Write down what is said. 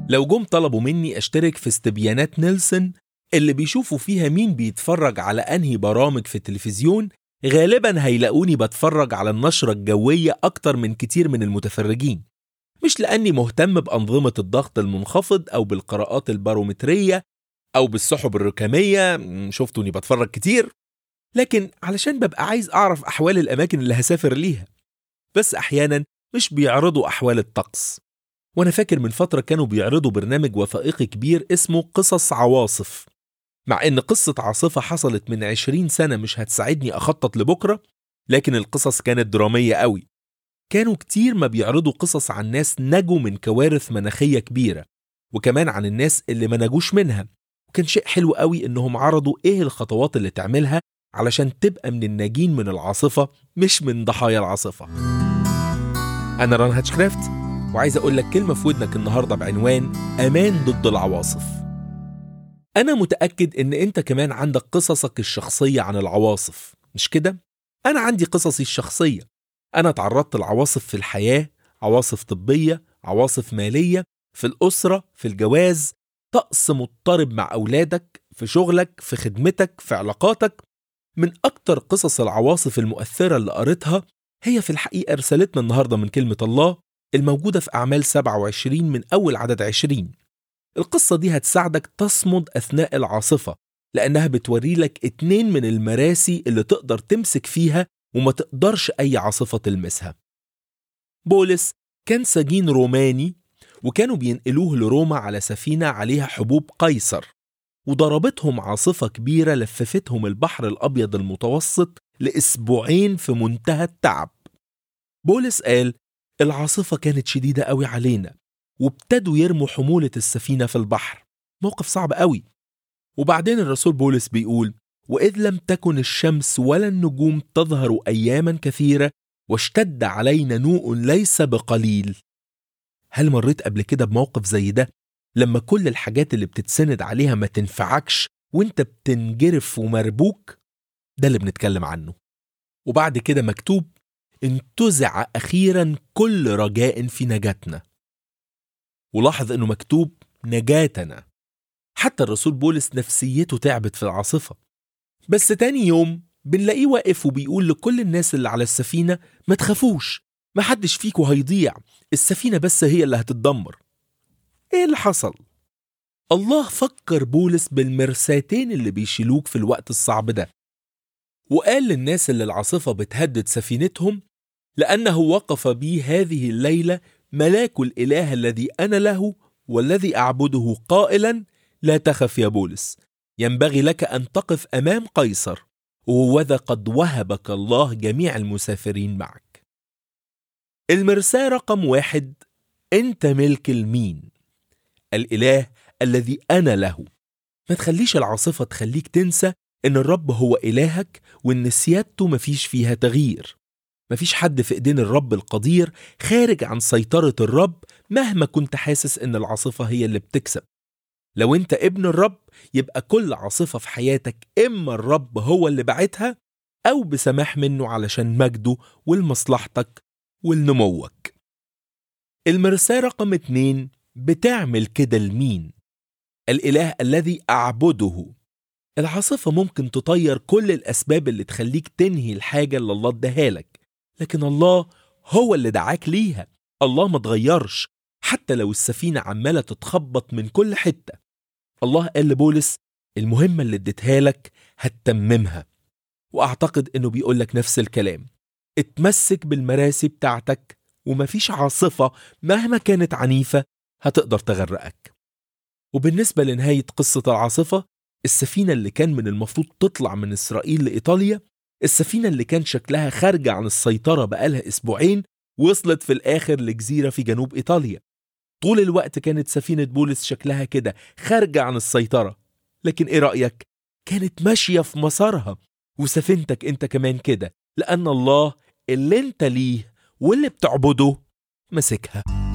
لو جم طلبوا مني اشترك في استبيانات نيلسون اللي بيشوفوا فيها مين بيتفرج على انهي برامج في التلفزيون غالبا هيلاقوني بتفرج على النشرة الجوية أكتر من كتير من المتفرجين مش لأني مهتم بأنظمة الضغط المنخفض أو بالقراءات البارومترية أو بالسحب الركامية م، شفتوني بتفرج كتير لكن علشان ببقى عايز أعرف أحوال الأماكن اللي هسافر ليها بس أحيانا مش بيعرضوا أحوال الطقس وأنا فاكر من فترة كانوا بيعرضوا برنامج وثائقي كبير اسمه قصص عواصف مع إن قصة عاصفة حصلت من 20 سنة مش هتساعدني أخطط لبكرة لكن القصص كانت درامية قوي كانوا كتير ما بيعرضوا قصص عن ناس نجوا من كوارث مناخية كبيرة وكمان عن الناس اللي ما نجوش منها وكان شيء حلو قوي إنهم عرضوا إيه الخطوات اللي تعملها علشان تبقى من الناجين من العاصفة مش من ضحايا العاصفة أنا ران هاتشكرافت وعايز أقول لك كلمة في ودنك النهاردة بعنوان أمان ضد العواصف أنا متأكد إن أنت كمان عندك قصصك الشخصية عن العواصف مش كده؟ أنا عندي قصصي الشخصية أنا تعرضت لعواصف في الحياة عواصف طبية عواصف مالية في الأسرة في الجواز طقس مضطرب مع أولادك في شغلك في خدمتك في علاقاتك من أكتر قصص العواصف المؤثرة اللي قريتها هي في الحقيقة رسالتنا النهاردة من كلمة الله الموجودة في أعمال 27 من أول عدد 20 القصة دي هتساعدك تصمد أثناء العاصفة لأنها بتوري لك اتنين من المراسي اللي تقدر تمسك فيها وما تقدرش أي عاصفة تلمسها بولس كان سجين روماني وكانوا بينقلوه لروما على سفينة عليها حبوب قيصر وضربتهم عاصفة كبيرة لففتهم البحر الأبيض المتوسط لأسبوعين في منتهى التعب بولس قال العاصفة كانت شديدة قوي علينا وابتدوا يرموا حمولة السفينة في البحر موقف صعب قوي وبعدين الرسول بولس بيقول وإذ لم تكن الشمس ولا النجوم تظهر أياما كثيرة واشتد علينا نوء ليس بقليل هل مريت قبل كده بموقف زي ده لما كل الحاجات اللي بتتسند عليها ما تنفعكش وانت بتنجرف ومربوك ده اللي بنتكلم عنه وبعد كده مكتوب انتزع أخيرا كل رجاء في نجاتنا ولاحظ انه مكتوب نجاتنا حتى الرسول بولس نفسيته تعبت في العاصفة بس تاني يوم بنلاقيه واقف وبيقول لكل الناس اللي على السفينة ما تخافوش ما حدش فيكو هيضيع السفينة بس هي اللي هتتدمر ايه اللي حصل؟ الله فكر بولس بالمرساتين اللي بيشيلوك في الوقت الصعب ده وقال للناس اللي العاصفة بتهدد سفينتهم لأنه وقف بي هذه الليلة ملاك الإله الذي أنا له والذي أعبده قائلا لا تخف يا بولس ينبغي لك أن تقف أمام قيصر وهوذا قد وهبك الله جميع المسافرين معك المرساة رقم واحد أنت ملك المين الإله الذي أنا له ما تخليش العاصفة تخليك تنسى إن الرب هو إلهك وإن سيادته مفيش فيها تغيير مفيش حد في إيدين الرب القدير خارج عن سيطرة الرب مهما كنت حاسس إن العاصفة هي اللي بتكسب لو أنت ابن الرب يبقى كل عاصفة في حياتك إما الرب هو اللي بعتها أو بسماح منه علشان مجده ولمصلحتك ولنموك المرساة رقم اتنين بتعمل كده لمين؟ الإله الذي أعبده العاصفة ممكن تطير كل الأسباب اللي تخليك تنهي الحاجة اللي الله اداها لك لكن الله هو اللي دعاك ليها الله ما تغيرش حتى لو السفينة عمالة تتخبط من كل حتة الله قال لبولس المهمة اللي اديتها لك هتتممها وأعتقد إنه بيقول لك نفس الكلام اتمسك بالمراسي بتاعتك ومفيش عاصفة مهما كانت عنيفة هتقدر تغرقك وبالنسبة لنهاية قصة العاصفة السفينة اللي كان من المفروض تطلع من إسرائيل لإيطاليا السفينة اللي كان شكلها خارجة عن السيطرة بقالها أسبوعين وصلت في الآخر لجزيرة في جنوب إيطاليا طول الوقت كانت سفينة بولس شكلها كده خارجة عن السيطرة لكن إيه رأيك؟ كانت ماشية في مسارها وسفينتك أنت كمان كده لأن الله اللي أنت ليه واللي بتعبده ماسكها